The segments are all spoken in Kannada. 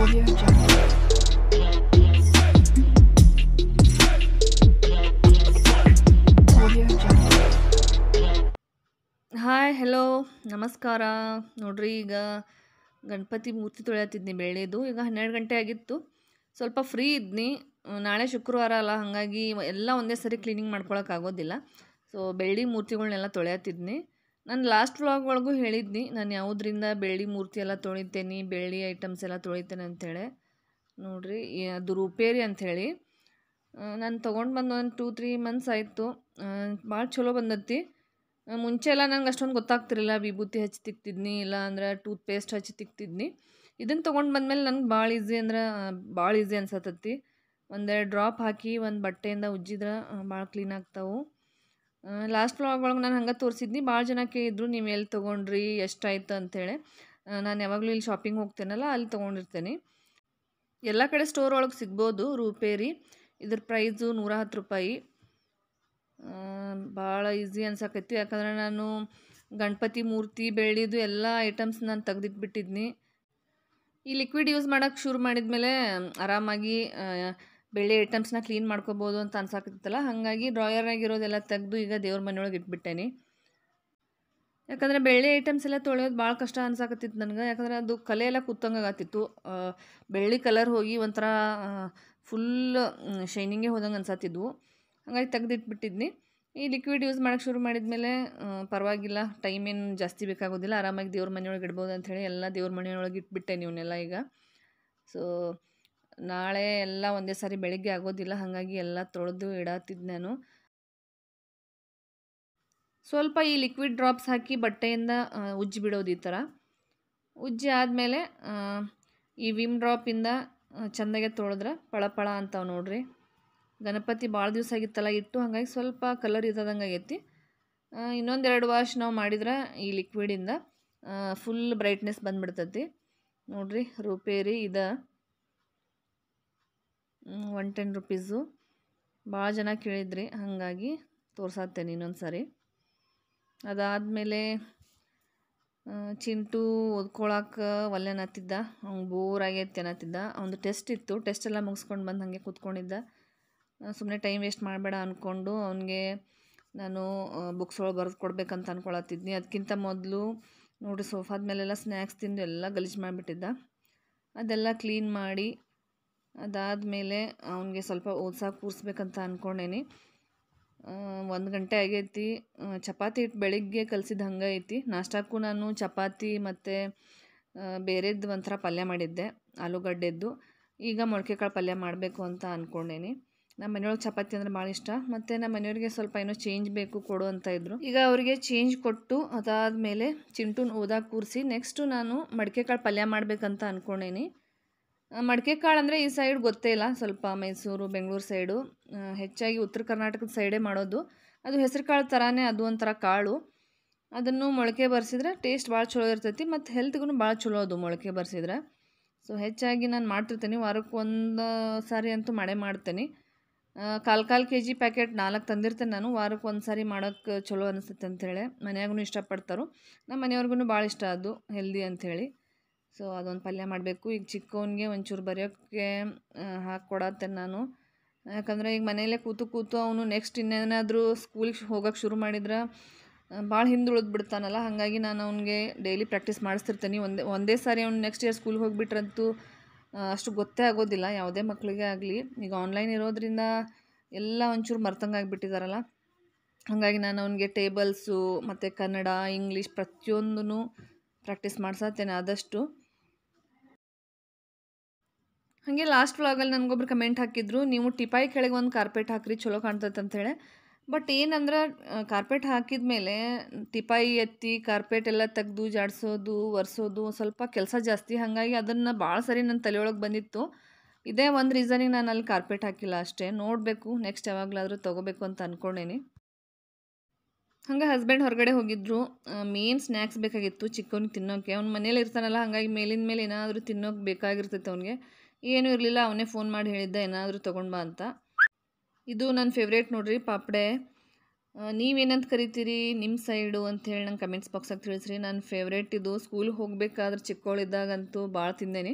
Audio Jungle. Audio Jungle. Hi hello ನಮಸ್ಕಾರ ನೋಡ್ರಿ ಈಗ ಗಣಪತಿ ಮೂರ್ತಿ ತೊಳೆಯತ್ತಿದ್ನಿ ಬೆಳ್ಳೇದು ಈಗ ಹನ್ನೆರಡು ಗಂಟೆ ಆಗಿತ್ತು ಸ್ವಲ್ಪ ಫ್ರೀ ಇದ್ನಿ ಅಹ್, ನಾಳೆ ಶುಕ್ರವಾರ ಅಲ್ಲ ಹಾಗಾಗಿ ಎಲ್ಲ ಒಂದೇ ಸರಿ ಕ್ಲೀನಿಂಗ್ ಮಾಡ್ಕೊಳಕ್ಕೆ ಆಗೋದಿಲ್ಲ ಸೊ ಬೆಳ್ಳಿ ಮೂರ್ತಿಗಳ್ನೆಲ್ಲ ತೊಳೆಯತ್ತಿದ್ನಿ ನಾನು ಲಾಸ್ಟ್ ವ್ಲಾಗ್ ಒಳಗೂ ಹೇಳಿದ್ನಿ ನಾನು ಯಾವುದರಿಂದ ಬೆಳ್ಳಿ ಮೂರ್ತಿ ಎಲ್ಲ ತೊಳಿತೇನೆ ಬೆಳ್ಳಿ ಐಟಮ್ಸ್ ಎಲ್ಲ ತೊಳಿತೇನೆ ಅಂಥೇಳಿ ನೋಡ್ರಿ ಈ- ಅದು ರೂಪೇರಿ ಅಂಥೇಳಿ ನಾನು ತೊಗೊಂಡು ಬಂದು ಒಂದು ಟೂ ತ್ರೀ ಮಂತ್ಸ್ ಆಯಿತು ಭಾಳ ಚಲೋ ಬಂದತಿ ಆ, ಮುಂಚೆ ಎಲ್ಲ ನಂಗೆ ಅಷ್ಟೊಂದು ಗೊತ್ತಾಗ್ತಿರಲಿಲ್ಲ ವಿಭೂತಿ ಹಚ್ಚಿ ತಿಕ್ತಿದ್ನಿ ಇಲ್ಲ ಅಂದ್ರೆ ಟೂತ್ ಪೇಸ್ಟ್ ಹಚ್ಚಿ ತಿಕ್ತಿದ್ನಿ ಇದನ್ನು ತೊಗೊಂಡು ಬಂದಮೇಲೆ ನನಗೆ ಭಾಳ ಈಸಿ ಅಂದ್ರೆ ಭಾಳ ಈಸಿ ಅನ್ಸತ್ತತಿ ಒಂದೆರಡು ಡ್ರಾಪ್ ಹಾಕಿ ಒಂದು ಬಟ್ಟೆಯಿಂದ ಉಜ್ಜಿದ್ರೆ ಭಾಳ ಕ್ಲೀನ್ ಆಗ್ತಾವೆ ಲಾಸ್ಟ್ ವ್ಲಾಗ್ ಒಳಗೆ ನಾನು ಹಂಗೆ ತೋರಿಸಿದ್ನಿ ಭಾಳ ಜನ ಕೇಳಿದ್ರು ನೀವು ಎಲ್ಲಿ ತೊಗೊಂಡ್ರಿ ಎಷ್ಟಾಯ್ತು ಅಂಥೇಳಿ ನಾನು ಯಾವಾಗಲೂ ಇಲ್ಲಿ ಶಾಪಿಂಗ್ ಹೋಗ್ತೇನಲ್ಲ ಅಲ್ಲಿ ತೊಗೊಂಡಿರ್ತೇನೆ ಎಲ್ಲ ಕಡೆ ಸ್ಟೋರ್ ಒಳಗೆ ಸಿಗ್ಬೋದು ರೂಪೇರಿ ಇದ್ರ ಪ್ರೈಸು ನೂರ ಹತ್ತು ರೂಪಾಯಿ ಭಾಳ ಈಸಿ ಅನ್ಸಕೈತಿ ಯಾಕಂದ್ರೆ ನಾನು ಗಣಪತಿ ಮೂರ್ತಿ ಬೆಳ್ಳಿದು ಎಲ್ಲ ಐಟಮ್ಸ್ ನಾನು ತೆಗ್ದಿಟ್ಬಿಟ್ಟಿದ್ನಿ ಈ ಲಿಕ್ವಿಡ್ ಯೂಸ್ ಮಾಡೋಕ್ಕೆ ಶುರು ಮಾಡಿದ್ಮೇಲೆ ಆರಾಮಾಗಿ ಆ, ಬೆಳ್ಳಿ ಐಟಮ್ಸ್ನ ಕ್ಲೀನ್ ಮಾಡ್ಕೋಬೋದು ಅಂತ ಅನ್ಸಾಕತ್ತಿತ್ತಲ್ಲ ಹಾಗಾಗಿ ಡ್ರಾಯರ್ನಾಗಿರೋದೆಲ್ಲ ತೆಗೆದು ಈಗ ದೇವ್ರ ಮನೆಯೊಳಗೆ ಇಟ್ಬಿಟ್ಟೇನಿ ಯಾಕಂದರೆ ಬೆಳ್ಳಿ ಐಟಮ್ಸ್ ಎಲ್ಲ ತೊಳೆಯೋದು ಭಾಳ ಕಷ್ಟ ಅನ್ಸಾಕತ್ತಿತ್ತು ನನಗೆ ಯಾಕಂದ್ರೆ ಅದು ಕಲೆ ಎಲ್ಲ ಕೂತಂಗಾಗತ್ತಿತ್ತು ಬೆಳ್ಳಿ ಕಲರ್ ಹೋಗಿ ಒಂಥರ ಫುಲ್ ಶೈನಿಂಗೇ ಹೋದಂಗೆ ಅನ್ಸತ್ತಿದ್ವು ಹಾಗಾಗಿ ತೆಗೆದಿಟ್ಬಿಟ್ಟಿದ್ನಿ ಈ ಲಿಕ್ವಿಡ್ ಯೂಸ್ ಮಾಡೋಕ್ಕೆ ಶುರು ಮಾಡಿದ್ಮೇಲೆ ಆ, ಪರವಾಗಿಲ್ಲ ಟೈಮ್ ಏನು ಜಾಸ್ತಿ ಬೇಕಾಗೋದಿಲ್ಲ ಆರಾಮಾಗಿ ದೇವ್ರ ಮನೆಯೊಳಗೆ ಇಡ್ಬೋದು ಅಂಥೇಳಿ ಎಲ್ಲ ದೇವ್ರ ಮನೆಯೊಳಗೆ ಇಟ್ಬಿಟ್ಟೆ ನೀವನ್ನೆಲ್ಲ ಈಗ ಸೊ ನಾಳೆ ಎಲ್ಲ ಒಂದೇ ಸಾರಿ ಬೆಳಿಗ್ಗೆ ಆಗೋದಿಲ್ಲ ಹಾಗಾಗಿ ಎಲ್ಲ ತೊಳೆದು ಇಡತ್ತಿದ್ದು ನಾನು ಸ್ವಲ್ಪ ಈ ಲಿಕ್ವಿಡ್ ಡ್ರಾಪ್ಸ್ ಹಾಕಿ ಬಟ್ಟೆಯಿಂದ ಆ, ಉಜ್ಜಿ ಬಿಡೋದು ಈ ಥರ ಉಜ್ಜಿ ಆದಮೇಲೆ ಈ ವಿಮ್ ಡ್ರಾಪಿಂದ ಚೆಂದಾಗೆ ತೊಳೆದ್ರೆ ಪಳಪಳ ಅಂತಾವೆ ನೋಡ್ರಿ ಗಣಪತಿ ಭಾಳ ದಿವಸ ಆಗಿತ್ತಲ್ಲ ಇಟ್ಟು ಹಾಗಾಗಿ ಸ್ವಲ್ಪ ಕಲರ್ ಇದ್ದದಂಗೆ ಆಗೈತಿ ಇನ್ನೊಂದೆರಡು ವಾಶ್ ನಾವು ಮಾಡಿದ್ರೆ ಈ ಲಿಕ್ವಿಡಿಂದ ಫುಲ್ ಬ್ರೈಟ್ನೆಸ್ ಬಂದ್ಬಿಡ್ತೈತಿ ನೋಡ್ರಿ ರೂಪೇರಿ ಇದ ಒನ್ ಟೆನ್ ರುಪೀಸು ಭಾಳ ಜನ ಕೇಳಿದ್ರಿ ಹಾಗಾಗಿ ತೋರ್ಸತ್ತೇನೆ ಇನ್ನೊಂದು ಸಾರಿ ಅದಾದಮೇಲೆ ಚಿಂಟು ಓದ್ಕೊಳಕ್ಕೆ ಒಲ್ಲೆನತ್ತಿದ್ದ ಅವ್ನು ಬೋರ್ ಆಗೈತೆ ಅನ್ನತ್ತಿದ್ದ ಅವ್ನದು ಟೆಸ್ಟ್ ಇತ್ತು ಟೆಸ್ಟ್ ಎಲ್ಲ ಮುಗಿಸ್ಕೊಂಡು ಬಂದು ಹಾಗೆ ಕೂತ್ಕೊಂಡಿದ್ದ ಸುಮ್ಮನೆ ಟೈಮ್ ವೇಸ್ಟ್ ಮಾಡಬೇಡ ಅಂದ್ಕೊಂಡು ಅವನಿಗೆ ನಾನು ಬುಕ್ಸ್ ಒಳಗೆ ಬರೆದು ಕೊಡ್ಬೇಕಂತ ಅಂದ್ಕೊಳತ್ತಿದ್ನಿ ಅದಕ್ಕಿಂತ ಮೊದಲು ನೋಡಿರಿ ಸೋಫಾದ ಮೇಲೆಲ್ಲ ಸ್ನ್ಯಾಕ್ಸ್ ತಿಂದು ಎಲ್ಲ ಗಲೀಜು ಮಾಡಿಬಿಟ್ಟಿದ್ದ ಅದೆಲ್ಲ ಕ್ಲೀನ್ ಮಾಡಿ ಅದಾದಮೇಲೆ ಅವನಿಗೆ ಸ್ವಲ್ಪ ಓದ್ಸಕ್ಕೆ ಕೂರಿಸ್ಬೇಕಂತ ಅಂದ್ಕೊಂಡೇನಿ ಒಂದು ಗಂಟೆ ಆಗೈತಿ ಆ, ಚಪಾತಿ ಹಿಟ್ಟು ಬೆಳಿಗ್ಗೆ ಕಲಸಿದ ಹಂಗೆ ಐತಿ ನಾಷ್ಟಕ್ಕೂ ನಾನು ಚಪಾತಿ ಮತ್ತು ಬೇರೆದ್ದು ಒಂಥರ ಪಲ್ಯ ಮಾಡಿದ್ದೆ ಆಲೂಗಡ್ಡೆದ್ದು ಈಗ ಮೊಳಕೆ ಕಾಳು ಪಲ್ಯ ಮಾಡಬೇಕು ಅಂತ ಅಂದ್ಕೊಂಡೇನಿ ನಮ್ಮ ಮನೆಯೊಳಗೆ ಚಪಾತಿ ಅಂದ್ರೆ ಭಾಳ ಇಷ್ಟ ಮತ್ತು ನಮ್ಮ ಮನೆಯವ್ರಿಗೆ ಸ್ವಲ್ಪ ಏನೋ ಚೇಂಜ್ ಬೇಕು ಕೊಡು ಅಂತ ಇದ್ರು ಈಗ ಅವರಿಗೆ ಚೇಂಜ್ ಕೊಟ್ಟು ಅದಾದಮೇಲೆ ಚಿಂಟುನ ಓದಾಕ ಕೂರಿಸಿ ನೆಕ್ಸ್ಟು ನಾನು ಮಡಿಕೆ ಕಾಳು ಪಲ್ಯ ಮಾಡ್ಬೇಕಂತ ಅಂದ್ಕೊಂಡೇನಿ ಆ, ಮಡಿಕೆ ಕಾಳು ಅಂದರೆ ಈ ಸೈಡ್ ಗೊತ್ತೇ ಇಲ್ಲ ಸ್ವಲ್ಪ ಮೈಸೂರು ಬೆಂಗಳೂರು ಸೈಡು ಆ, ಹೆಚ್ಚಾಗಿ ಉತ್ತರ ಕರ್ನಾಟಕದ ಸೈಡೇ ಮಾಡೋದು ಅದು ಹೆಸರು ಕಾಳು ಥರಾನೇ ಅದು ಒಂಥರ ಕಾಳು ಅದನ್ನು ಮೊಳಕೆ ಬರ್ಸಿದ್ರೆ ಟೇಸ್ಟ್ ಭಾಳ ಚಲೋ ಇರ್ತೈತಿ ಮತ್ತು ಹೆಲ್ತ್ಗೂ ಭಾಳ ಚಲೋ ಅದು ಮೊಳಕೆ ಬರ್ಸಿದ್ರೆ ಸೊ ಹೆಚ್ಚಾಗಿ ನಾನು ಮಾಡ್ತಿರ್ತೀನಿ ವಾರಕ್ಕೆ ಒಂದು ಸಾರಿ ಅಂತೂ ಮಾಡೇ ಮಾಡ್ತೀನಿ ಕಾಲು ಕಾಲು ಕೆ ಜಿ ಪ್ಯಾಕೆಟ್ ನಾಲ್ಕು ತಂದಿರ್ತೇನೆ ನಾನು ವಾರಕ್ಕೆ ಒಂದು ಸಾರಿ ಮಾಡೋಕ್ಕೆ ಚಲೋ ಅನಿಸುತ್ತೆ ಅಂಥೇಳಿ ಮನ್ಯಾಗೂ ಇಷ್ಟಪಡ್ತಾರೋ ನಮ್ಮ ಮನೆಯವ್ರಿಗೂ ಭಾಳ ಇಷ್ಟ ಅದು ಹೆಲ್ದಿ ಅಂಥೇಳಿ ಸೊ ಅದೊಂದು ಪಲ್ಯ ಮಾಡಬೇಕು ಈಗ ಚಿಕ್ಕವನಿಗೆ ಒಂಚೂರು ಬರೆಯೋಕ್ಕೆ ಹಾಕ್ಕೊಡತ್ತೇನೆ ನಾನು ಯಾಕಂದರೆ ಈಗ ಮನೆಯಲ್ಲೇ ಕೂತು ಕೂತು ಅವನು ನೆಕ್ಸ್ಟ್ ಇನ್ನೇನಾದರೂ ಸ್ಕೂಲಿಗೆ ಹೋಗೋಕ್ಕೆ ಶುರು ಮಾಡಿದ್ರೆ ಭಾಳ ಹಿಂದುಳಿದು ಬಿಡ್ತಾನಲ್ಲ ಹಾಗಾಗಿ ನಾನು ಅವನಿಗೆ ಡೈಲಿ ಪ್ರಾಕ್ಟೀಸ್ ಮಾಡಿಸ್ತಿರ್ತೀನಿ ಒಂದೇ ಒಂದೇ ಸಾರಿ ಅವ್ನು ನೆಕ್ಸ್ಟ್ ಇಯರ್ ಸ್ಕೂಲ್ಗೆ ಹೋಗ್ಬಿಟ್ರಂತೂ ಆ, ಅಷ್ಟು ಗೊತ್ತೇ ಆಗೋದಿಲ್ಲ ಯಾವುದೇ ಮಕ್ಕಳಿಗೆ ಆಗಲಿ ಈಗ ಆನ್ಲೈನ್ ಇರೋದ್ರಿಂದ ಎಲ್ಲ ಒಂಚೂರು ಮರ್ತಂಗೆ ಆಗಿಬಿಟ್ಟಿದಾರಲ್ಲ ಹಾಗಾಗಿ ನಾನು ಅವನಿಗೆ ಟೇಬಲ್ಸು ಮತ್ತು ಕನ್ನಡ ಇಂಗ್ಲೀಷ್ ಪ್ರತಿಯೊಂದೂ ಪ್ರಾಕ್ಟೀಸ್ ಮಾಡ್ಸತ್ತೇನೆ ಆದಷ್ಟು ಹಾಗೆ ಲಾಸ್ಟ್ ವ್ಲಾಗಲ್ಲಿ ನನಗೊಬ್ರು ಕಮೆಂಟ್ ಹಾಕಿದ್ರು ನೀವು ಟಿಪಾಯಿ ಕೆಳಗೆ ಒಂದು ಕಾರ್ಪೆಟ್ ಹಾಕ್ರಿ ಚಲೋ ಕಾಣ್ತೈತೆ ಅಂಥೇಳಿ ಬಟ್ ಏನಂದ್ರೆ ಕಾರ್ಪೆಟ್ ಹಾಕಿದ ಮೇಲೆ ಟಿಪಾಯಿ ಎತ್ತಿ ಕಾರ್ಪೆಟ್ ಎಲ್ಲ ತೆಗೆದು ಜಾಡಿಸೋದು ಒರೆಸೋದು ಸ್ವಲ್ಪ ಕೆಲಸ ಜಾಸ್ತಿ ಹಾಗಾಗಿ ಅದನ್ನು ಭಾಳ ಸರಿ ನನ್ನ ತಲೆಯೊಳಗೆ ಬಂದಿತ್ತು ಇದೇ ಒಂದು ರೀಸನಿಗೆ ನಾನು ಅಲ್ಲಿ ಕಾರ್ಪೆಟ್ ಹಾಕಿಲ್ಲ ಅಷ್ಟೇ ನೋಡಬೇಕು ನೆಕ್ಸ್ಟ್ ಯಾವಾಗಲಾದರೂ ತೊಗೋಬೇಕು ಅಂತ ಅಂದ್ಕೊಂಡೇನಿ ಹಂಗೆ ಹಸ್ಬೆಂಡ್ ಹೊರಗಡೆ ಹೋಗಿದ್ರು ಮೇನ್ ಸ್ನ್ಯಾಕ್ಸ್ ಬೇಕಾಗಿತ್ತು ಚಿಕ್ಕವ್ನಿಗೆ ತಿನ್ನೋಕ್ಕೆ ಅವ್ನ ಮನೇಲಿ ಇರ್ತಾನಲ್ಲ ಹಾಗಾಗಿ ಮೇಲಿನ ಮೇಲೆ ಏನಾದರೂ ತಿನ್ನೋಕೆ ಬೇಕಾಗಿರ್ತೈತೆ ಅವನಿಗೆ ಏನೂ ಇರಲಿಲ್ಲ ಅವನೇ ಫೋನ್ ಮಾಡಿ ಹೇಳಿದ್ದ ಏನಾದರೂ ತೊಗೊಂಡು ಬಾ ಅಂತ ಇದು ನನ್ನ ಫೇವ್ರೇಟ್ ನೋಡ್ರಿ ಪಾಪಡೆ ನೀವೇನಂತ ಕರಿತೀರಿ ನಿಮ್ಮ ಸೈಡು ಅಂಥೇಳಿ ನಂಗೆ ಕಮೆಂಟ್ಸ್ ಬಾಕ್ಸಾಗ ತಿಳಿಸ್ರಿ ನನ್ನ ಫೇವ್ರೇಟ್ ಇದು ಸ್ಕೂಲ್ಗೆ ಹೋಗ್ಬೇಕಾದ್ರೆ ಚಿಕ್ಕವಳಿದ್ದಾಗಂತೂ ಭಾಳ ತಿಂದೇನಿ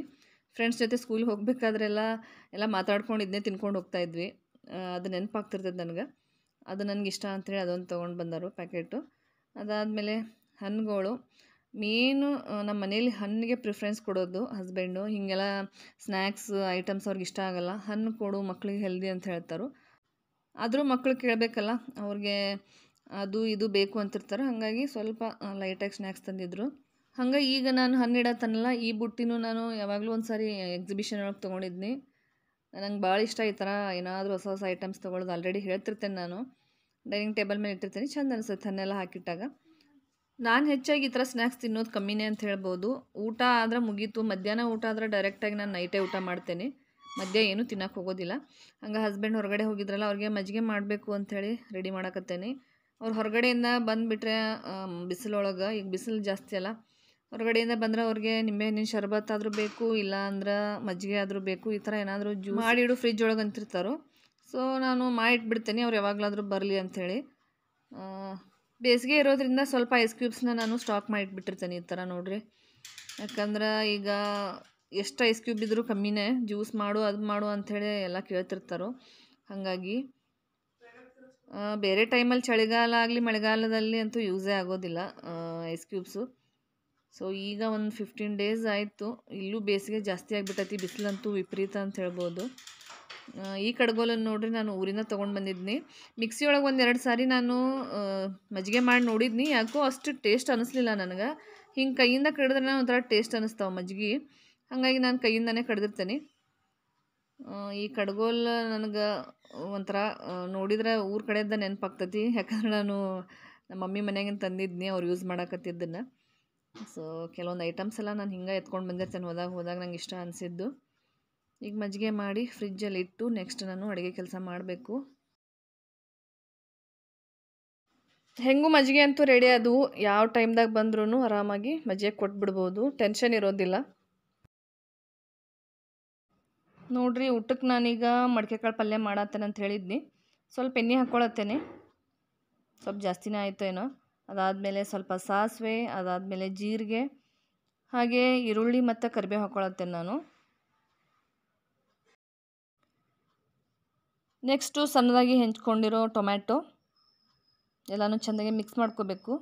ಫ್ರೆಂಡ್ಸ್ ಜೊತೆ ಸ್ಕೂಲ್ಗೆ ಹೋಗ್ಬೇಕಾದ್ರೆಲ್ಲ ಎಲ್ಲ ಮಾತಾಡ್ಕೊಂಡಿದ್ನೇ ತಿನ್ಕೊಂಡು ಹೋಗ್ತಾಯಿದ್ವಿ ಅದು ನೆನಪಾಗ್ತಿರ್ತದೆ ನನಗೆ ಅದು ನನಗೆ ಇಷ್ಟ ಅಂಥೇಳಿ ಅದೊಂದು ತೊಗೊಂಡು ಬಂದರು ಪ್ಯಾಕೆಟು ಅದಾದಮೇಲೆ ಹಣ್ಣುಗಳು ಮೇನು ನಮ್ಮ ಮನೇಲಿ ಹಣ್ಣಿಗೆ ಪ್ರಿಫರೆನ್ಸ್ ಕೊಡೋದು ಹಸ್ಬೆಂಡು ಹೀಗೆಲ್ಲ ಸ್ನ್ಯಾಕ್ಸ್ ಐಟಮ್ಸ್ ಅವ್ರಿಗೆ ಇಷ್ಟ ಆಗಲ್ಲ ಹಣ್ಣು ಕೊಡು ಮಕ್ಳಿಗೆ ಹೆಲ್ದಿ ಅಂತ ಹೇಳ್ತಾರೆ ಆದರೂ ಮಕ್ಕಳು ಕೇಳಬೇಕಲ್ಲ ಅವ್ರಿಗೆ ಅದು ಇದು ಬೇಕು ಅಂತಿರ್ತಾರೆ ಹಾಗಾಗಿ ಸ್ವಲ್ಪ ಲೈಟಾಗಿ ಸ್ನ್ಯಾಕ್ಸ್ ತಂದಿದ್ರು ಹಂಗೆ ಈಗ ನಾನು ಹಣ್ಣಿಡತ್ತನಲ್ಲ ಈ ಬುಟ್ಟಿನೂ ನಾನು ಯಾವಾಗಲೂ ಒಂದು ಸಾರಿ ಎಕ್ಸಿಬಿಷನ್ ಒಳಗೆ ತೊಗೊಂಡಿದ್ನಿ ನಂಗೆ ಭಾಳ ಇಷ್ಟ ಈ ಥರ ಏನಾದರೂ ಹೊಸ ಹೊಸ ಐಟಮ್ಸ್ ತೊಗೊಳೋದು ಆಲ್ರೆಡಿ ಹೇಳ್ತಿರ್ತೇನೆ ನಾನು ಡೈನಿಂಗ್ ಟೇಬಲ್ ಮೇಲೆ ಇಟ್ಟಿರ್ತೀನಿ ಚಂದ ಅನಿಸುತ್ತೆ ಹಣ್ಣೆಲ್ಲ ಹಾಕಿಟ್ಟಾಗ ನಾನು ಹೆಚ್ಚಾಗಿ ಈ ಥರ ಸ್ನ್ಯಾಕ್ಸ್ ತಿನ್ನೋದು ಕಮ್ಮಿನೇ ಅಂತ ಹೇಳ್ಬೋದು ಊಟ ಆದ್ರೆ ಮುಗೀತು ಮಧ್ಯಾಹ್ನ ಊಟ ಆದ್ರೆ ಡೈರೆಕ್ಟಾಗಿ ನಾನು ನೈಟೇ ಊಟ ಮಾಡ್ತೇನೆ ಮಧ್ಯ ಏನೂ ತಿನ್ನಕ್ಕೆ ಹೋಗೋದಿಲ್ಲ ಹಂಗೆ ಹಸ್ಬೆಂಡ್ ಹೊರಗಡೆ ಹೋಗಿದ್ರಲ್ಲ ಅವ್ರಿಗೆ ಮಜ್ಜಿಗೆ ಮಾಡಬೇಕು ಅಂಥೇಳಿ ರೆಡಿ ಮಾಡಕತ್ತೇನೆ ಅವ್ರು ಹೊರಗಡೆಯಿಂದ ಬಂದುಬಿಟ್ರೆ ಬಿಸಿಲೊಳಗೆ ಈಗ ಬಿಸಿಲು ಜಾಸ್ತಿ ಅಲ್ಲ ಹೊರಗಡೆಯಿಂದ ಬಂದರೆ ಅವ್ರಿಗೆ ನಿಂಬೆಹಣ್ಣಿನ ಶರ್ಬತ್ ಆದರೂ ಬೇಕು ಇಲ್ಲ ಅಂದ್ರೆ ಮಜ್ಜಿಗೆ ಆದರೂ ಬೇಕು ಈ ಥರ ಏನಾದರೂ ಜ್ಯೂಸ್ ಮಾಡಿಡು ಫ್ರಿಜ್ ಒಳಗೆ ಅಂತಿರ್ತಾರೋ ಸೊ ನಾನು ಮಾಡಿಟ್ಬಿಡ್ತೇನೆ ಅವ್ರು ಯಾವಾಗಲಾದರೂ ಬರಲಿ ಅಂಥೇಳಿ ಬೇಸಿಗೆ ಇರೋದ್ರಿಂದ ಸ್ವಲ್ಪ ಐಸ್ ಕ್ಯೂಬ್ಸ್ನ ನಾನು ಸ್ಟಾಕ್ ಮಾಡಿಟ್ಬಿಟ್ಟಿರ್ತೇನೆ ಈ ಥರ ನೋಡಿರಿ ಯಾಕಂದ್ರೆ ಈಗ ಎಷ್ಟು ಐಸ್ ಕ್ಯೂಬ್ ಇದ್ದರೂ ಕಮ್ಮಿನೇ ಜ್ಯೂಸ್ ಮಾಡು ಅದು ಮಾಡು ಅಂಥೇಳಿ ಎಲ್ಲ ಕೇಳ್ತಿರ್ತಾರೋ ಹಾಗಾಗಿ ಬೇರೆ ಟೈಮಲ್ಲಿ ಚಳಿಗಾಲ ಆಗಲಿ ಮಳೆಗಾಲದಲ್ಲಿ ಅಂತೂ ಯೂಸೇ ಆಗೋದಿಲ್ಲ ಐಸ್ ಕ್ಯೂಬ್ಸು ಸೊ ಈಗ ಒಂದು ಫಿಫ್ಟೀನ್ ಡೇಸ್ ಆಯಿತು ಇಲ್ಲೂ ಬೇಸಿಗೆ ಜಾಸ್ತಿ ಆಗಿಬಿಟ್ಟೈತಿ ಬಿಸಿಲಂತೂ ವಿಪರೀತ ಅಂತ ಹೇಳ್ಬೋದು ಈ ಕಡ್ಗೋಲನ್ನು ನೋಡ್ರಿ ನಾನು ಊರಿಂದ ತೊಗೊಂಡು ಬಂದಿದ್ನಿ ಮಿಕ್ಸಿ ಒಳಗೆ ಒಂದು ಎರಡು ಸಾರಿ ನಾನು ಮಜ್ಜಿಗೆ ಮಾಡಿ ನೋಡಿದ್ನಿ ಯಾಕೋ ಅಷ್ಟು ಟೇಸ್ಟ್ ಅನ್ನಿಸ್ಲಿಲ್ಲ ನನಗೆ ಹಿಂಗೆ ಕೈಯಿಂದ ಕಡಿದ್ರೆ ಒಂಥರ ಟೇಸ್ಟ್ ಅನ್ನಿಸ್ತಾವೆ ಮಜ್ಜಿಗೆ ಹಾಗಾಗಿ ನಾನು ಕೈಯಿಂದನೇ ಕಡ್ದಿರ್ತೇನೆ ಈ ಕಡ್ಗೋಲ್ ನನಗೆ ಒಂಥರ ನೋಡಿದ್ರೆ ಊರ ಕಡೆಯಿಂದ ನೆನಪಾಗ್ತೈತಿ ಯಾಕಂದ್ರೆ ನಾನು ನಮ್ಮ ಮಮ್ಮಿ ಮನೆಯಾಗಿನ ತಂದಿದ್ನಿ ಅವ್ರು ಯೂಸ್ ಮಾಡಕತ್ತಿದ್ದನ್ನು ಸೊ ಕೆಲವೊಂದು ಐಟಮ್ಸ್ ಎಲ್ಲ ನಾನು ಹಿಂಗೆ ಎತ್ಕೊಂಡು ಬಂದಿರ್ತೇನೆ ಹೋದಾಗ ಹೋದಾಗ ನಂಗೆ ಇಷ್ಟ ಅನಿಸಿದ್ದು ಈಗ ಮಜ್ಜಿಗೆ ಮಾಡಿ ಫ್ರಿಜ್ಜಲ್ಲಿ ಇಟ್ಟು ನೆಕ್ಸ್ಟ್ ನಾನು ಅಡುಗೆ ಕೆಲಸ ಮಾಡಬೇಕು ಹೆಂಗೂ ಮಜ್ಜಿಗೆ ಅಂತೂ ರೆಡಿ ಅದು ಯಾವ ಟೈಮ್ದಾಗ ಬಂದ್ರೂ ಆರಾಮಾಗಿ ಮಜ್ಜಿಗೆ ಕೊಟ್ಬಿಡ್ಬೋದು ಟೆನ್ಷನ್ ಇರೋದಿಲ್ಲ ನೋಡ್ರಿ ಊಟಕ್ಕೆ ನಾನೀಗ ಮಡಿಕೆಕಾಳು ಪಲ್ಯ ಮಾಡತ್ತೇನೆ ಅಂತ ಹೇಳಿದ್ನಿ ಸ್ವಲ್ಪ ಎಣ್ಣೆ ಹಾಕ್ಕೊಳತ್ತೇನೆ ಸ್ವಲ್ಪ ಜಾಸ್ತಿನೇ ಆಯಿತು ಏನೋ ಅದಾದಮೇಲೆ ಸ್ವಲ್ಪ ಸಾಸಿವೆ ಅದಾದಮೇಲೆ ಜೀರಿಗೆ ಹಾಗೆ ಈರುಳ್ಳಿ ಮತ್ತು ಕರಿಬೇವು ಹಾಕ್ಕೊಳತ್ತೇನೆ ನಾನು ನೆಕ್ಸ್ಟು ಸಣ್ಣದಾಗಿ ಹೆಂಚ್ಕೊಂಡಿರೋ ಟೊಮ್ಯಾಟೊ ಎಲ್ಲನೂ ಚೆಂದಾಗಿ ಮಿಕ್ಸ್ ಮಾಡ್ಕೋಬೇಕು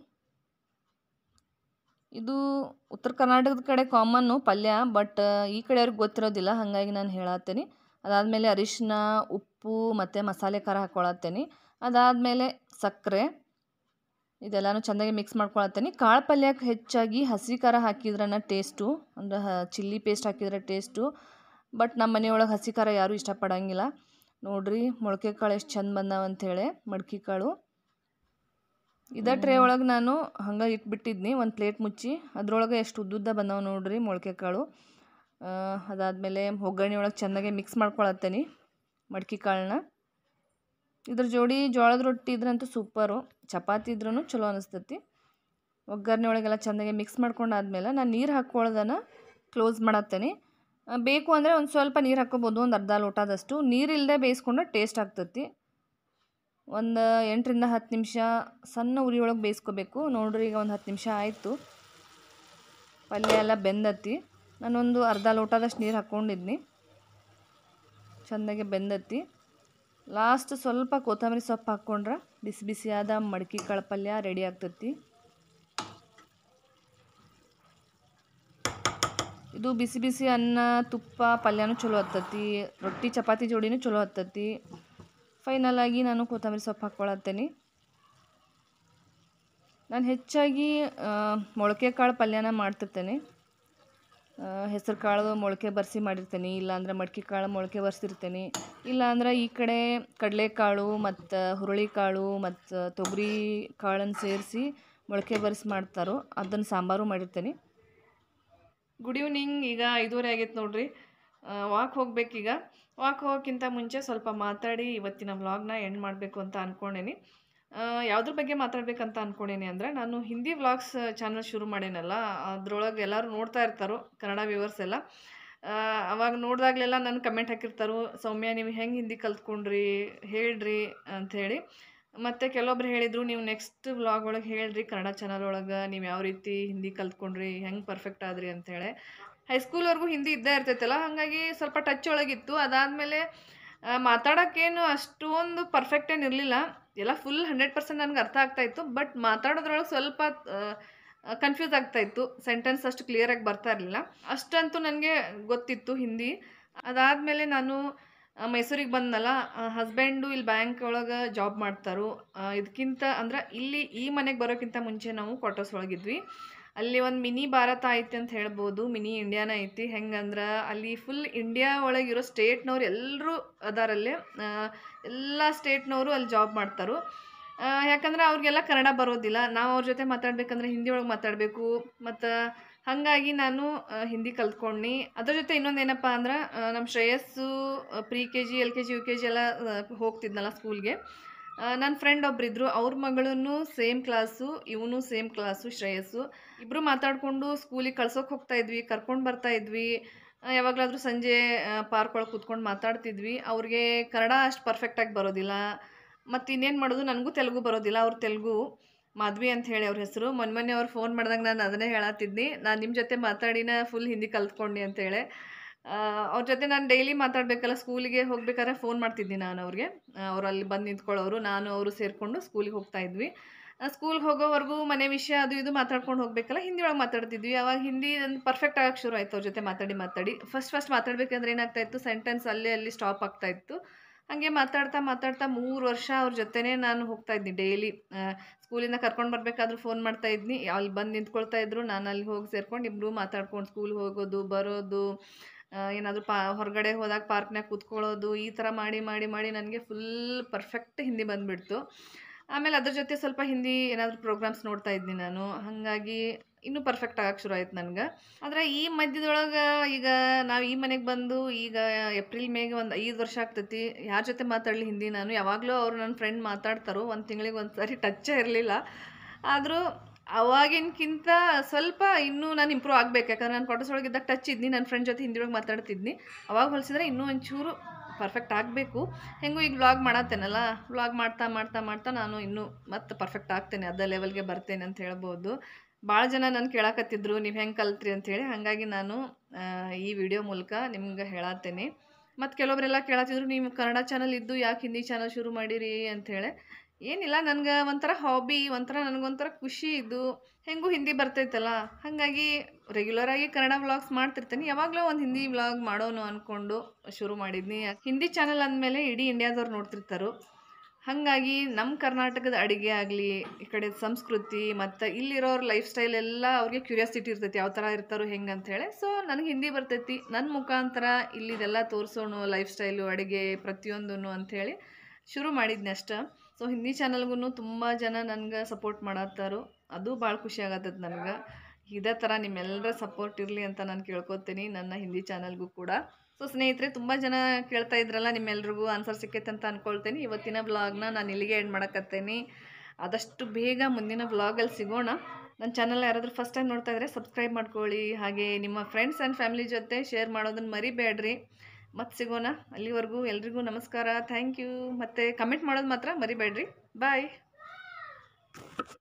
ಇದು ಉತ್ತರ ಕರ್ನಾಟಕದ ಕಡೆ ಕಾಮನ್ನು ಪಲ್ಯ ಬಟ್ ಈ ಕಡೆ ಅವ್ರಿಗೆ ಗೊತ್ತಿರೋದಿಲ್ಲ ಹಾಗಾಗಿ ನಾನು ಹೇಳತ್ತೇನೆ ಅದಾದಮೇಲೆ ಅರಿಶಿನ ಉಪ್ಪು ಮತ್ತು ಮಸಾಲೆ ಖಾರ ಹಾಕ್ಕೊಳತ್ತೇನೆ ಅದಾದಮೇಲೆ ಸಕ್ಕರೆ ಇದೆಲ್ಲನೂ ಚೆಂದಾಗಿ ಮಿಕ್ಸ್ ಮಾಡ್ಕೊಳತ್ತೇನೆ ಕಾಳು ಪಲ್ಯಕ್ಕೆ ಹೆಚ್ಚಾಗಿ ಹಸಿ ಖಾರ ಹಾಕಿದ್ರನ ಟೇಸ್ಟು ಅಂದ್ರೆ ಹ ಚಿಲ್ಲಿ ಪೇಸ್ಟ್ ಹಾಕಿದ್ರೆ ಟೇಸ್ಟು ಬಟ್ ನಮ್ಮ ಮನೆಯೊಳಗೆ ಹಸಿ ಖಾರ ಯಾರೂ ಇಷ್ಟಪಡೋಂಗಿಲ್ಲ ನೋಡ್ರಿ ಮೊಳಕೆ ಕಾಳು ಎಷ್ಟು ಚಂದ ಬಂದಾವ ಅಂಥೇಳಿ ಮಡ್ಕೆ ಕಾಳು ಇದೇ ಟ್ರೇ ಒಳಗೆ ನಾನು ಹಂಗೆ ಇಟ್ಬಿಟ್ಟಿದ್ನಿ ಒಂದು ಪ್ಲೇಟ್ ಮುಚ್ಚಿ ಅದ್ರೊಳಗೆ ಎಷ್ಟು ಉದ್ದುದ್ದ ಬಂದಾವ ನೋಡ್ರಿ ಮೊಳಕೆ ಕಾಳು ಅದಾದಮೇಲೆ ಒಗ್ಗರಣೆ ಒಳಗೆ ಚೆನ್ನಾಗಿ ಮಿಕ್ಸ್ ಮಾಡ್ಕೊಳತ್ತೇನೆ ಮಡ್ಕೆ ಕಾಳನ್ನ ಇದ್ರ ಜೋಡಿ ಜೋಳದ ರೊಟ್ಟಿ ಇದ್ರಂತೂ ಸೂಪರು ಚಪಾತಿ ಇದ್ರೂ ಚಲೋ ಅನಿಸ್ತೈತಿ ಒಗ್ಗರಣೆ ಒಳಗೆಲ್ಲ ಚೆನ್ನಾಗಿ ಮಿಕ್ಸ್ ಮಾಡ್ಕೊಂಡಾದ್ಮೇಲೆ ನಾನು ನೀರು ಹಾಕ್ಕೊಳ್ಳೋದನ್ನು ಕ್ಲೋಸ್ ಮಾಡತ್ತೇನೆ ಬೇಕು ಅಂದರೆ ಒಂದು ಸ್ವಲ್ಪ ನೀರು ಹಾಕ್ಕೋಬೋದು ಒಂದು ಅರ್ಧ ಲೋಟದಷ್ಟು ನೀರಿಲ್ಲದೆ ಬೇಯಿಸ್ಕೊಂಡ್ರೆ ಟೇಸ್ಟ್ ಆಗ್ತೈತಿ ಒಂದು ಎಂಟರಿಂದ ಹತ್ತು ನಿಮಿಷ ಸಣ್ಣ ಉರಿ ಒಳಗೆ ಬೇಯಿಸ್ಕೋಬೇಕು ನೋಡ್ರಿ ಈಗ ಒಂದು ಹತ್ತು ನಿಮಿಷ ಆಯಿತು ಪಲ್ಯ ಎಲ್ಲ ಬೆಂದತ್ತಿ ನಾನೊಂದು ಅರ್ಧ ಲೋಟದಷ್ಟು ನೀರು ಹಾಕ್ಕೊಂಡಿದ್ನಿ ಚೆಂದಾಗಿ ಬೆಂದತ್ತಿ ಲಾಸ್ಟ್ ಸ್ವಲ್ಪ ಕೊತ್ತಂಬರಿ ಸೊಪ್ಪು ಹಾಕ್ಕೊಂಡ್ರೆ ಬಿಸಿ ಬಿಸಿಯಾದ ಮಡ್ಕೆ ಕಾಳು ಪಲ್ಯ ರೆಡಿ ಆಗ್ತೈತಿ ಇದು ಬಿಸಿ ಬಿಸಿ ಅನ್ನ ತುಪ್ಪ ಪಲ್ಯನೂ ಚಲೋ ಹತ್ತತಿ ರೊಟ್ಟಿ ಚಪಾತಿ ಜೋಡಿನೂ ಚಲೋ ಹತ್ತತಿ ಫೈನಲ್ ಆಗಿ ನಾನು ಕೊತ್ತಂಬರಿ ಸೊಪ್ಪು ಹಾಕ್ಕೊಳತ್ತೇನೆ ನಾನು ಹೆಚ್ಚಾಗಿ ಮೊಳಕೆ ಕಾಳು ಪಲ್ಯನ ಮಾಡ್ತಿರ್ತೇನೆ ಹೆಸರು ಕಾಳು ಮೊಳಕೆ ಬರ್ಸಿ ಮಾಡಿರ್ತೇನೆ ಇಲ್ಲಾಂದ್ರೆ ಮಡ್ಕೆ ಕಾಳು ಮೊಳಕೆ ಬರ್ಸಿರ್ತೇನೆ ಇಲ್ಲಾಂದ್ರೆ ಈ ಕಡೆ ಕಡಲೆಕಾಳು ಮತ್ತು ಹುರುಳಿಕಾಳು ಮತ್ತು ತೊಗರಿ ಕಾಳನ್ನು ಸೇರಿಸಿ ಮೊಳಕೆ ಬರ್ಸಿ ಮಾಡ್ತಾರೋ ಅದನ್ನು ಸಾಂಬಾರು ಮಾಡಿರ್ತೇನೆ ಗುಡ್ ಈವ್ನಿಂಗ್ ಈಗ ಐದೂವರೆ ಆಗೈತೆ ನೋಡ್ರಿ ವಾಕ್ ಹೋಗ್ಬೇಕೀಗ ವಾಕ್ ಹೋಗೋಕ್ಕಿಂತ ಮುಂಚೆ ಸ್ವಲ್ಪ ಮಾತಾಡಿ ಇವತ್ತಿನ ವ್ಲಾಗ್ನ ಎಂಡ್ ಮಾಡಬೇಕು ಅಂತ ಅಂದ್ಕೊಂಡೇನಿ ಯಾವುದ್ರ ಬಗ್ಗೆ ಮಾತಾಡ್ಬೇಕಂತ ಅಂದ್ಕೊಂಡೇನಿ ಅಂದರೆ ನಾನು ಹಿಂದಿ ವ್ಲಾಗ್ಸ್ ಚಾನಲ್ ಶುರು ಮಾಡೇನಲ್ಲ ಅದ್ರೊಳಗೆ ಎಲ್ಲರೂ ನೋಡ್ತಾ ಇರ್ತಾರೋ ಕನ್ನಡ ವ್ಯೂವರ್ಸ್ ಎಲ್ಲ ಅವಾಗ ನೋಡಿದಾಗಲೆಲ್ಲ ನನ್ನ ಕಮೆಂಟ್ ಹಾಕಿರ್ತಾರೋ ಸೌಮ್ಯ ನೀವು ಹೆಂಗೆ ಹಿಂದಿ ಕಲ್ತ್ಕೊಂಡ್ರಿ ಹೇಳ್ರಿ ಅಂಥೇಳಿ ಮತ್ತು ಕೆಲವೊಬ್ರು ಹೇಳಿದರು ನೀವು ನೆಕ್ಸ್ಟ್ ವ್ಲಾಗ್ ಒಳಗೆ ಹೇಳ್ರಿ ಕನ್ನಡ ಚಾನಲ್ ಒಳಗೆ ನೀವು ಯಾವ ರೀತಿ ಹಿಂದಿ ಕಲ್ತ್ಕೊಂಡ್ರಿ ಹೆಂಗೆ ಪರ್ಫೆಕ್ಟ್ ಆದ್ರಿ ಅಂಥೇಳಿ ಹೈಸ್ಕೂಲ್ವರೆಗೂ ಹಿಂದಿ ಇದ್ದೇ ಇರ್ತೈತಲ್ಲ ಹಾಗಾಗಿ ಸ್ವಲ್ಪ ಟಚ್ ಒಳಗಿತ್ತು ಅದಾದಮೇಲೆ ಮಾತಾಡೋಕ್ಕೇನು ಅಷ್ಟೊಂದು ಪರ್ಫೆಕ್ಟ್ ಏನು ಇರಲಿಲ್ಲ ಎಲ್ಲ ಫುಲ್ ಹಂಡ್ರೆಡ್ ಪರ್ಸೆಂಟ್ ನನಗೆ ಅರ್ಥ ಆಗ್ತಾಯಿತ್ತು ಬಟ್ ಮಾತಾಡೋದ್ರೊಳಗೆ ಸ್ವಲ್ಪ ಕನ್ಫ್ಯೂಸ್ ಆಗ್ತಾಯಿತ್ತು ಸೆಂಟೆನ್ಸ್ ಅಷ್ಟು ಕ್ಲಿಯರಾಗಿ ಬರ್ತಾ ಇರಲಿಲ್ಲ ಅಷ್ಟಂತೂ ನನಗೆ ಗೊತ್ತಿತ್ತು ಹಿಂದಿ ಅದಾದಮೇಲೆ ನಾನು ಆ, ಮೈಸೂರಿಗೆ ಬಂದನಲ್ಲ ಹಸ್ಬೆಂಡು ಇಲ್ಲಿ ಬ್ಯಾಂಕ್ ಒಳಗೆ ಜಾಬ್ ಮಾಡ್ತಾರು ಇದಕ್ಕಿಂತ ಅಂದ್ರೆ ಇಲ್ಲಿ ಈ ಮನೆಗೆ ಬರೋಕ್ಕಿಂತ ಮುಂಚೆ ನಾವು ಕ್ವಾರ್ಟರ್ಸ್ ಒಳಗಿದ್ವಿ ಅಲ್ಲಿ ಒಂದು ಮಿನಿ ಭಾರತ ಐತಿ ಅಂತ ಹೇಳ್ಬೋದು ಮಿನಿ ಇಂಡಿಯಾನ ಐತಿ ಹೆಂಗಂದ್ರೆ ಅಲ್ಲಿ ಫುಲ್ ಇಂಡಿಯಾ ಒಳಗಿರೋ ಸ್ಟೇಟ್ನವ್ರು ಎಲ್ಲರೂ ಅದಾರಲ್ಲಿ ಎಲ್ಲ ಸ್ಟೇಟ್ನವರು ಅಲ್ಲಿ ಜಾಬ್ ಮಾಡ್ತಾರು ಆ, ಯಾಕಂದ್ರೆ ಅವ್ರಿಗೆಲ್ಲ ಕನ್ನಡ ಬರೋದಿಲ್ಲ ನಾವು ಅವ್ರ ಜೊತೆ ಮಾತಾಡ್ಬೇಕಂದ್ರೆ ಹಿಂದಿ ಒಳಗೆ ಮಾತಾಡಬೇಕು ಮತ್ತು ಹಾಗಾಗಿ ನಾನು ಆ, ಹಿಂದಿ ಕಲ್ತ್ಕೊಂಡು ಅದ್ರ ಜೊತೆ ಇನ್ನೊಂದು ಏನಪ್ಪ ಅಂದ್ರೆ ನಮ್ಮ Shreyas pre K G L K G U K G ಎಲ್ಲ ಆ, ಹೋಗ್ತಿದ್ನಲ್ಲ ಸ್ಕೂಲ್ಗೆ ನನ್ನ ಫ್ರೆಂಡ್ ಒಬ್ರಿದ್ರು ಅವ್ರ ಮಗಳೂ ಸೇಮ್ ಕ್ಲಾಸು ಇವನು ಸೇಮ್ ಕ್ಲಾಸು ಶ್ರೇಯಸ್ಸು ಇಬ್ಬರು ಮಾತಾಡಿಕೊಂಡು ಸ್ಕೂಲಿಗೆ ಕಳ್ಸೋಕೆ ಹೋಗ್ತಾ ಇದ್ವಿ ಕರ್ಕೊಂಡು ಬರ್ತಾ ಇದ್ವಿ ಆ, ಯಾವಾಗಲಾದ್ರೂ ಸಂಜೆ ಪಾರ್ಕ್ ಒಳಗೆ ಕೂತ್ಕೊಂಡು ಮಾತಾಡ್ತಿದ್ವಿ ಅವ್ರಿಗೆ ಕನ್ನಡ ಅಷ್ಟು ಪರ್ಫೆಕ್ಟಾಗಿ ಬರೋದಿಲ್ಲ ಮತ್ತು ಇನ್ನೇನು ಮಾಡೋದು ನನಗೂ ತೆಲುಗು ಬರೋದಿಲ್ಲ ಅವ್ರು ತೆಲುಗು ಮಾಧವಿ ಅಂತ ಹೇಳಿ ಅವ್ರ ಹೆಸರು ಮೊನ್ನೆ ಮೊನ್ನೆ ಅವ್ರು ಫೋನ್ ಮಾಡಿದಾಗ ನಾನು ಅದನ್ನೇ ಹೇಳತ್ತಿದ್ನಿ ನಾನು ನಿಮ್ಮ ಜೊತೆ ಮಾತಾಡಿನ ಫುಲ್ ಹಿಂದಿ ಕಲ್ತ್ಕೊಂಡು ಅಂತೇಳಿ ಅವ್ರ ಜೊತೆ ನಾನು ಡೈಲಿ ಮಾತಾಡಬೇಕಲ್ಲ ಸ್ಕೂಲಿಗೆ ಹೋಗ್ಬೇಕಾದ್ರೆ ಫೋನ್ ಮಾಡ್ತಿದ್ದೆ ನಾನು ಅವ್ರಿಗೆ ಅವ್ರು ಅಲ್ಲಿ ಬಂದು ನಿಂತ್ಕೊಳ್ಳೋರು ನಾನು ಅವರು ಸೇರಿಕೊಂಡು ಸ್ಕೂಲಿಗೆ ಹೋಗ್ತಾ ಇದ್ವಿ ಸ್ಕೂಲ್ಗೆ ಹೋಗೋವರೆಗೂ ಮನೆ ವಿಷಯ ಅದು ಇದು ಮಾತಾಡ್ಕೊಂಡು ಹೋಗ್ಬೇಕಲ್ಲ ಹಿಂದಿ ಒಳಗೆ ಮಾತಾಡ್ತಿದ್ವಿ ಅವಾಗ ಹಿಂದಿ ಒಂದು ಪರ್ಫೆಕ್ಟ್ ಆಗಕ್ಕೆ ಶುರು ಆಯ್ತು ಅವ್ರ ಜೊತೆ ಮಾತಾಡಿ ಮಾತಾಡಿ ಫಸ್ಟ್ ಫಸ್ಟ್ ಮಾತಾಡ್ಬೇಕಂದ್ರೆ ಏನಾಗ್ತಾ ಇತ್ತು ಸೆಂಟೆನ್ಸ್ ಅಲ್ಲೇ ಅಲ್ಲಿ ಸ್ಟಾಪ್ ಆಗ್ತಾ ಇತ್ತು ಹಾಗೆ ಮಾತಾಡ್ತಾ ಮಾತಾಡ್ತಾ ಮೂರು ವರ್ಷ ಅವ್ರ ಜೊತೆನೇ ನಾನು ಹೋಗ್ತಾ ಇದ್ನಿ ಡೈಲಿ ಸ್ಕೂಲಿಂದ ಕರ್ಕೊಂಡು ಬರಬೇಕಾದ್ರೂ ಫೋನ್ ಮಾಡ್ತಾ ಇದ್ನಿ ಅಲ್ಲಿ ಬಂದು ನಿಂತ್ಕೊಳ್ತಾ ಇದ್ರು ನಾನು ಅಲ್ಲಿ ಹೋಗಿ ಸೇರ್ಕೊಂಡು ಇಬ್ಬರು ಮಾತಾಡ್ಕೊಂಡು ಸ್ಕೂಲ್ಗೆ ಹೋಗೋದು ಬರೋದು ಏನಾದರೂ ಪಾ ಹೊರಗಡೆ ಹೋದಾಗ ಪಾರ್ಕ್ನಾಗ ಕೂತ್ಕೊಳ್ಳೋದು ಈ ಥರ ಮಾಡಿ ಮಾಡಿ ಮಾಡಿ ನನಗೆ ಫುಲ್ ಪರ್ಫೆಕ್ಟ್ ಹಿಂದಿ ಬಂದುಬಿಡ್ತು ಆಮೇಲೆ ಅದ್ರ ಜೊತೆ ಸ್ವಲ್ಪ ಹಿಂದಿ ಏನಾದರೂ ಪ್ರೋಗ್ರಾಮ್ಸ್ ನೋಡ್ತಾ ಇದ್ನಿ ನಾನು ಹಾಗಾಗಿ ಇನ್ನೂ ಪರ್ಫೆಕ್ಟ್ ಆಗಕ್ಕೆ ಶುರು ಆಯ್ತು ನನಗೆ ಆದರೆ ಈ ಮಧ್ಯದೊಳಗೆ ಈಗ ನಾವು ಈ ಮನೆಗೆ ಬಂದು ಈಗ ಏಪ್ರಿಲ್ ಮೇಗೆ ಒಂದು ಐದು ವರ್ಷ ಆಗ್ತೈತಿ ಯಾರ ಜೊತೆ ಮಾತಾಡಲಿ ಹಿಂದಿ ನಾನು ಯಾವಾಗಲೂ ಅವ್ರು ನನ್ನ ಫ್ರೆಂಡ್ ಮಾತಾಡ್ತಾರೋ ಒಂದು ತಿಂಗಳಿಗೆ ಒಂದು ಸಾರಿ ಟಚ್ಚೇ ಇರಲಿಲ್ಲ ಆದರೂ ಅವಾಗಿನಕ್ಕಿಂತ ಸ್ವಲ್ಪ ಇನ್ನೂ ನಾನು ಇಂಪ್ರೂವ್ ಆಗಬೇಕು ಯಾಕಂದ್ರೆ ನಾನು ಕ್ವಾರ್ಟರ್ಸ್ ಒಳಗಿದ್ದಾಗ ಟಚ್ ಇದ್ನಿ ನನ್ನ ಫ್ರೆಂಡ್ ಜೊತೆ ಹಿಂದಿ ಒಳಗೆ ಮಾತಾಡ್ತಿದ್ನಿ ಅವಾಗ ಹೋಲಿಸಿದ್ರೆ ಇನ್ನೂ ಒಂಚೂರು ಪರ್ಫೆಕ್ಟ್ ಆಗಬೇಕು ಹೆಂಗೂ ಈಗ ವ್ಲಾಗ್ ಮಾಡತ್ತೇನಲ್ಲ ವ್ಲಾಗ್ ಮಾಡ್ತಾ ಮಾಡ್ತಾ ಮಾಡ್ತಾ ನಾನು ಇನ್ನೂ ಮತ್ತೆ ಪರ್ಫೆಕ್ಟ್ ಆಗ್ತೇನೆ ಅದ ಲೆವೆಲ್ಗೆ ಬರ್ತೇನೆ ಅಂತ ಹೇಳ್ಬೋದು ಭಾಳ ಜನ ನಾನು ಕೇಳಕತ್ತಿದ್ರು ನೀವು ಹೆಂಗೆ ಕಲ್ತ್ರಿ ಅಂಥೇಳಿ ಹಾಗಾಗಿ ನಾನು ಆ, ಈ ವಿಡಿಯೋ ಮೂಲಕ ನಿಮ್ಗೆ ಹೇಳತ್ತೇನೆ ಮತ್ತು ಕೆಲವೊಬ್ಬರೆಲ್ಲ ಕೇಳತ್ತಿದ್ರು ನೀವು ಕನ್ನಡ ಚಾನಲ್ ಇದ್ದು ಯಾಕೆ ಹಿಂದಿ ಚಾನಲ್ ಶುರು ಮಾಡಿರಿ ಅಂಥೇಳಿ ಏನಿಲ್ಲ ನನಗೆ ಒಂಥರ ಹಾಬಿ ಒಂಥರ ನನಗೊಂಥರ ಖುಷಿ ಇದು ಹೆಂಗೂ ಹಿಂದಿ ಬರ್ತೈತಲ್ಲ ಹಾಗಾಗಿ ರೆಗ್ಯುಲರಾಗಿ ಕನ್ನಡ ವ್ಲಾಗ್ಸ್ ಮಾಡ್ತಿರ್ತೀನಿ ಯಾವಾಗಲೂ ಒಂದು ಹಿಂದಿ ವ್ಲಾಗ್ ಮಾಡೋನು ಅಂದ್ಕೊಂಡು ಶುರು ಮಾಡಿದ್ನಿ ಹಿಂದಿ ಚಾನಲ್ ಅಂದಮೇಲೆ ಇಡೀ ಇಂಡಿಯಾದವ್ರು ನೋಡ್ತಿರ್ತಾರೋ ಹಾಗಾಗಿ ನಮ್ಮ ಕರ್ನಾಟಕದ ಅಡುಗೆ ಆಗಲಿ ಈ ಕಡೆ ಸಂಸ್ಕೃತಿ ಮತ್ತು ಇಲ್ಲಿರೋರ ಲೈಫ್ ಸ್ಟೈಲ್ ಎಲ್ಲ ಅವ್ರಿಗೆ ಕ್ಯೂರಿಯಾಸಿಟಿ ಇರ್ತೈತಿ ಯಾವ ಥರ ಇರ್ತಾರೋ ಹೆಂಗೆ ಅಂಥೇಳಿ ಸೊ ನನಗೆ ಹಿಂದಿ ಬರ್ತೈತಿ ನನ್ನ ಮುಖಾಂತರ ಇಲ್ಲಿದೆಲ್ಲ ತೋರಿಸೋಣ ಲೈಫ್ ಸ್ಟೈಲು ಅಡುಗೆ ಪ್ರತಿಯೊಂದೂ ಅಂಥೇಳಿ ಶುರು ಮಾಡಿದ್ನಿ ಅಷ್ಟೇ ಸೊ ಹಿಂದಿ ಚಾನಲ್ಗೂ ತುಂಬ ಜನ ನನಗೆ ಸಪೋರ್ಟ್ ಮಾಡತ್ತಾರೋ ಅದು ಭಾಳ ಖುಷಿ ಆಗತ್ತದ ನನಗೆ ಇದೇ ಥರ ನಿಮ್ಮೆಲ್ಲರ ಸಪೋರ್ಟ್ ಇರಲಿ ಅಂತ ನಾನು ಕೇಳ್ಕೊತೀನಿ ನನ್ನ ಹಿಂದಿ ಚಾನಲ್ಗೂ ಕೂಡ ಸೊ ಸ್ನೇಹಿತರೆ ತುಂಬ ಜನ ಕೇಳ್ತಾ ಇದ್ರಲ್ಲ ನಿಮ್ಮೆಲ್ರಿಗೂ ಆನ್ಸರ್ ಸಿಕ್ಕೈತೆ ಅಂತ ಅಂದ್ಕೊಳ್ತೀನಿ ಇವತ್ತಿನ ವ್ಲಾಗ್ನ ನಾನು ಇಲ್ಲಿಗೆ ಎಂಡ್ ಮಾಡಕತ್ತೇನೆ ಆದಷ್ಟು ಬೇಗ ಮುಂದಿನ ವ್ಲಾಗಲ್ಲಿ ಸಿಗೋಣ ನನ್ನ ಚಾನಲ್ ಯಾರಾದರೂ ಫಸ್ಟ್ ಟೈಮ್ ನೋಡ್ತಾ ಇದ್ದರೆ ಸಬ್ಸ್ಕ್ರೈಬ್ ಮಾಡ್ಕೊಳ್ಳಿ ಹಾಗೆ ನಿಮ್ಮ ಫ್ರೆಂಡ್ಸ್ ಆ್ಯಂಡ್ ಫ್ಯಾಮಿಲಿ ಜೊತೆ ಶೇರ್ ಮಾಡೋದನ್ನು ಮರಿಬೇಡ್ರಿ ಮತ್ತೆ ಸಿಗೋಣ ಅಲ್ಲಿವರೆಗೂ ಎಲ್ರಿಗೂ ನಮಸ್ಕಾರ ಥ್ಯಾಂಕ್ ಯು ಮತ್ತು ಕಮೆಂಟ್ ಮಾಡೋದು ಮಾತ್ರ ಮರಿಬೇಡ್ರಿ ಬಾಯ್